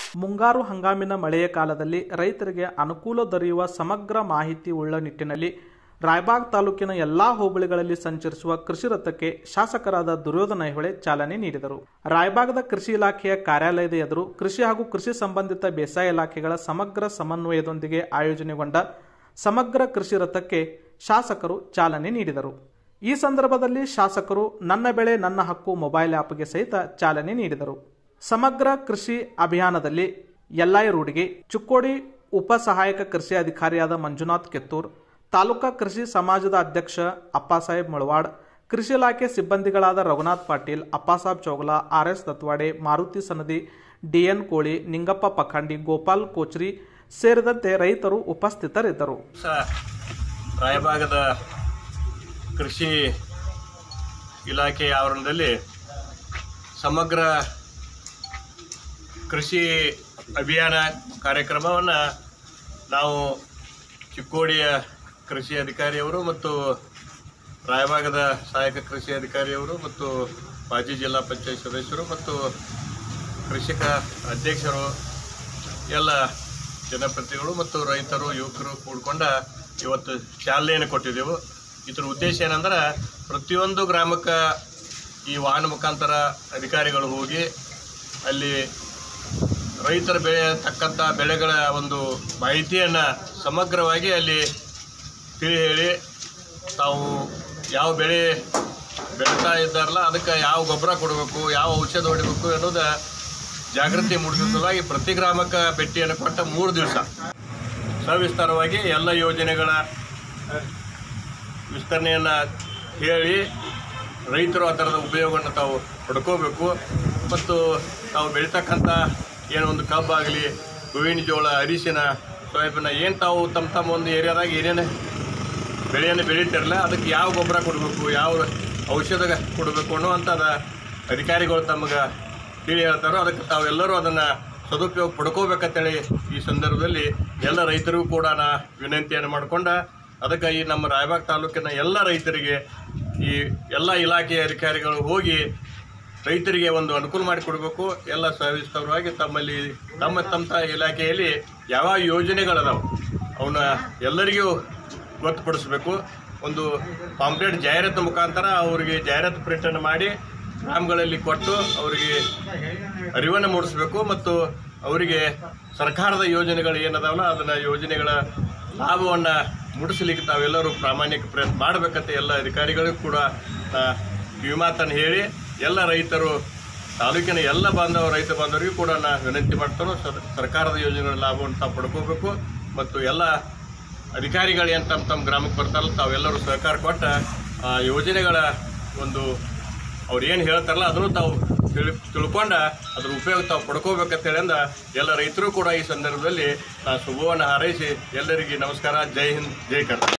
ಮುಂಗಾರು ಹಂಗಾಮಿನ ಮಳೆಯ ಕಾಲದಲ್ಲಿ ರೈತರಿಗೆ ಅನುಕೂಲ ದೊರೆಯುವ ಸಮಗ್ರ ಮಾಹಿತಿ ಉಳ್ಳ ನಿಟ್ಟಿನಲ್ಲಿ ರಾಯಬಾಗ್ ತಾಲೂಕಿನ ಎಲ್ಲಾ ಹೋಬಳಿಗಳಲ್ಲಿ ಸಂಚರಿಸುವ ಕೃಷಿ ರಥಕ್ಕೆ ಶಾಸಕರಾದ ದುರ್ಯೋಧನ ಐಹೊಳೆ ಚಾಲನೆ ನೀಡಿದರು ರಾಯಬಾಗದ ಕೃಷಿ ಇಲಾಖೆಯ ಕಾರ್ಯಾಲಯದ ಎದುರು ಕೃಷಿ ಹಾಗೂ ಕೃಷಿ ಸಂಬಂಧಿತ ಬೇಸಾಯ ಇಲಾಖೆಗಳ ಸಮಗ್ರ ಸಮನ್ವಯದೊಂದಿಗೆ ಆಯೋಜನೆಗೊಂಡ ಸಮಗ್ರ ಕೃಷಿ ರಥಕ್ಕೆ ಶಾಸಕರು ಚಾಲನೆ ನೀಡಿದರು ಈ ಸಂದರ್ಭದಲ್ಲಿ ಶಾಸಕರು ನನ್ನ ಬೆಳೆ ನನ್ನ ಹಕ್ಕು ಮೊಬೈಲ್ ಆಪ್ಗೆ ಸಹಿತ ಚಾಲನೆ ನೀಡಿದರು ಸಮಗ್ರ ಕೃಷಿ ಅಭಿಯಾನದಲ್ಲಿ ಎಲ್ಲೈ ರೂಡಿಗೆ ಚುಕ್ಕೋಡಿ ಉಪ ಸಹಾಯಕ ಕೃಷಿ ಅಧಿಕಾರಿಯಾದ ಮಂಜುನಾಥ್ ಕೆತ್ತೂರ್ ತಾಲೂಕಾ ಕೃಷಿ ಸಮಾಜದ ಅಧ್ಯಕ್ಷ ಅಪ್ಪಾಸಾಹೇಬ್ ಮಳವಾಡ್ ಕೃಷಿ ಇಲಾಖೆ ಸಿಬ್ಬಂದಿಗಳಾದ Raghunath Patil Appasab Chougala R S Datwade Maruti Sanadi DN Koli Ningappa ಪಖಂಡಿ Gopal ಕೋಚ್ರಿ ಸೇರಿದಂತೆ ರೈತರು ಉಪಸ್ಥಿತರಿದ್ದರು ಸ ರಾಯಭಾಗದ ಕೃಷಿ ಇಲಾಖೆಯ ಆವರಣದಲ್ಲಿ ಸಮಗ್ರ ಕೃಷಿ ಅಭಿಯಾನ ಕಾರ್ಯಕ್ರಮವನ್ನು ನಾವು ಚಿಕ್ಕೋಡಿಯ ಕೃಷಿ ಅಧಿಕಾರಿಯವರು ಮತ್ತು ರಾಯಭಾಗದ ಸಹಾಯಕ ಕೃಷಿ ಅಧಿಕಾರಿಯವರು ಮತ್ತು ಮಾಜಿ ಜಿಲ್ಲಾ ಪಂಚಾಯತ್ ಸದಸ್ಯರು ಮತ್ತು ಕೃಷಿಕ ಅಧ್ಯಕ್ಷರು ಎಲ್ಲ ಜನಪ್ರತಿನಿಧಿಗಳು ಮತ್ತು ರೈತರು ಯುವಕರು ಕೂಡ್ಕೊಂಡ ಇವತ್ತು ಚಾಲನೆಯನ್ನು ಕೊಟ್ಟಿದ್ದೆವು ಇದ್ರ ಉದ್ದೇಶ ಏನಂದ್ರೆ ಪ್ರತಿಯೊಂದು ಗ್ರಾಮಕ್ಕೆ ಈ ವಾಹನ ಮುಖಾಂತರ ಅಧಿಕಾರಿಗಳು ಹೋಗಿ ಅಲ್ಲಿ ರೈತರ ಬೆಳೆ ತಕ್ಕಂಥ ಬೆಳೆಗಳ ಒಂದು ಮಾಹಿತಿಯನ್ನು ಸಮಗ್ರವಾಗಿ ಅಲ್ಲಿ ತಿಳಿ ಹೇಳಿ ತಾವು ಯಾವ ಬೆಳೆ ಬೆಳೀತಾ ಇದ್ದಾರಲ್ಲ ಅದಕ್ಕೆ ಯಾವ ಗೊಬ್ಬರ ಕೊಡಬೇಕು ಯಾವ ಔಷಧ ಹೊಡಿಬೇಕು ಅನ್ನೋದು ಜಾಗೃತಿ ಮೂಡಿಸುವ ಸಲುವಾಗಿ ಪ್ರತಿ ಗ್ರಾಮಕ್ಕೆ ಭೇಟಿಯನ್ನು ಕೊಟ್ಟ ಮೂರು ದಿವಸ ಸವಿಸ್ತಾರವಾಗಿ ಎಲ್ಲ ಯೋಜನೆಗಳ ಅಹ್, ವಿಸ್ತರಣೆಯನ್ನು ಹೇಳಿ ರೈತರು ಆ ಥರದ ಉಪಯೋಗವನ್ನು ತಾವು ಪಡ್ಕೋಬೇಕು ಮತ್ತು ತಾವು ಬೆಳೀತಕ್ಕಂಥ ಏನೋ ಒಂದು ಕಬ್ಬಾಗಲಿ ಗೋವಿನ ಜೋಳ ಅರಿಶಿನ ಸೋಯಾಬೀನ ಏನು ತಾವು ತಮ್ಮ ತಮ್ಮ ಒಂದು ಏರಿಯಾದಾಗ ಏನೇನು ಬೆಳೆಯನ್ನು ಬೆಳೀತಿರಲ್ಲ ಅದಕ್ಕೆ ಯಾವ ಗೊಬ್ಬರ ಕೊಡಬೇಕು ಯಾವ ಔಷಧ ಕೊಡಬೇಕು ಅನ್ನುವಂಥದ್ದು ಅಧಿಕಾರಿಗಳು ತಮಗೆ ತಿಳಿ ಹೇಳ್ತಾರೋ ಅದಕ್ಕೆ ತಾವೆಲ್ಲರೂ ಅದನ್ನು ಸದುಪಯೋಗ ಪಡ್ಕೋಬೇಕಂತೇಳಿ ಈ ಸಂದರ್ಭದಲ್ಲಿ ಎಲ್ಲ ರೈತರಿಗೂ ಕೂಡ ನಾ ವಿನಂತಿಯನ್ನು ಮಾಡಿಕೊಂಡ ಅದಕ್ಕೆ ಈ ನಮ್ಮ ರಾಯಬಾಗ್ ತಾಲೂಕಿನ ಎಲ್ಲ ರೈತರಿಗೆ ಈ ಎಲ್ಲ ಇಲಾಖೆಯ ಅಧಿಕಾರಿಗಳು ಹೋಗಿ ರೈತರಿಗೆ ಒಂದು ಅನುಕೂಲ ಮಾಡಿಕೊಡ್ಬೇಕು ಎಲ್ಲ ಸವಿಸ್ತರವಾಗಿ ತಮ್ಮಲ್ಲಿ ತಮ್ಮ ತಮ್ಮ ಇಲಾಖೆಯಲ್ಲಿ ಯಾವ ಯೋಜನೆಗಳದಾವೆ ಅವನ್ನ ಎಲ್ಲರಿಗೂ ಗೊತ್ತುಪಡಿಸ್ಬೇಕು ಒಂದು ಪಾಂಪ್ಲೆಟ್ ಜಾಹೀರಾತು ಮುಖಾಂತರ ಅವರಿಗೆ ಜಾಹೀರಾತು ಪ್ರಿಂಟನ್ನು ಮಾಡಿ ಗ್ರಾಮಗಳಲ್ಲಿ ಕೊಟ್ಟು ಅವರಿಗೆ ಅರಿವನ್ನು ಮೂಡಿಸ್ಬೇಕು ಮತ್ತು ಅವರಿಗೆ ಸರ್ಕಾರದ ಯೋಜನೆಗಳು ಏನದಾವಲ್ಲ ಅದನ್ನು ಯೋಜನೆಗಳ ಲಾಭವನ್ನು ಮುಡಿಸಲಿಕ್ಕೆ ತಾವೆಲ್ಲರೂ ಪ್ರಾಮಾಣಿಕ ಪ್ರಯತ್ನ ಮಾಡಬೇಕಂತ ಎಲ್ಲ ಅಧಿಕಾರಿಗಳಿಗೂ ಕೂಡ ಆ, ಕಿವಿಮಾತನ್ನು ಹೇಳಿ ಎಲ್ಲ ರೈತರು ತಾಲೂಕಿನ ಎಲ್ಲ ಬಾಂಧವ ರೈತ ಬಾಂಧವರಿಗೂ ಕೂಡ ನಾ ವಿನಂತಿ ಮಾಡ್ತಾನೋ ಸರ್- ಸರ್ಕಾರದ ಯೋಜನೆಗಳ ಲಾಭವನ್ನು ತಾವು ಪಡ್ಕೋಬೇಕು ಮತ್ತು ಎಲ್ಲ ಅಧಿಕಾರಿಗಳು ಏನು ತಮ್ಮ ತಮ್ಮ ಗ್ರಾಮಕ್ಕೆ ಬರ್ತಾರಲ್ಲ ತಾವೆಲ್ಲರೂ ಸಹಕಾರ ಕೊಟ್ಟ ಆ ಯೋಜನೆಗಳ ಒಂದು ಅವ್ರು ಏನು ಹೇಳ್ತಾರಲ್ಲ ಅದನ್ನು ತಾವು ತಿಳಿ ತಿಳ್ಕೊಂಡ ಅದ್ರ ಉಪಯೋಗ ತಾವು ಪಡ್ಕೋಬೇಕಂತೇಳಿಂದ ಎಲ್ಲ ರೈತರು ಕೂಡ ಈ ಸಂದರ್ಭದಲ್ಲಿ ನಾ ಶುಭವನ್ನು ಹಾರೈಸಿ ಎಲ್ಲರಿಗೆ ನಮಸ್ಕಾರ ಜೈ ಹಿಂದ್ ಜೈ ಕರ್ನಾಟಕ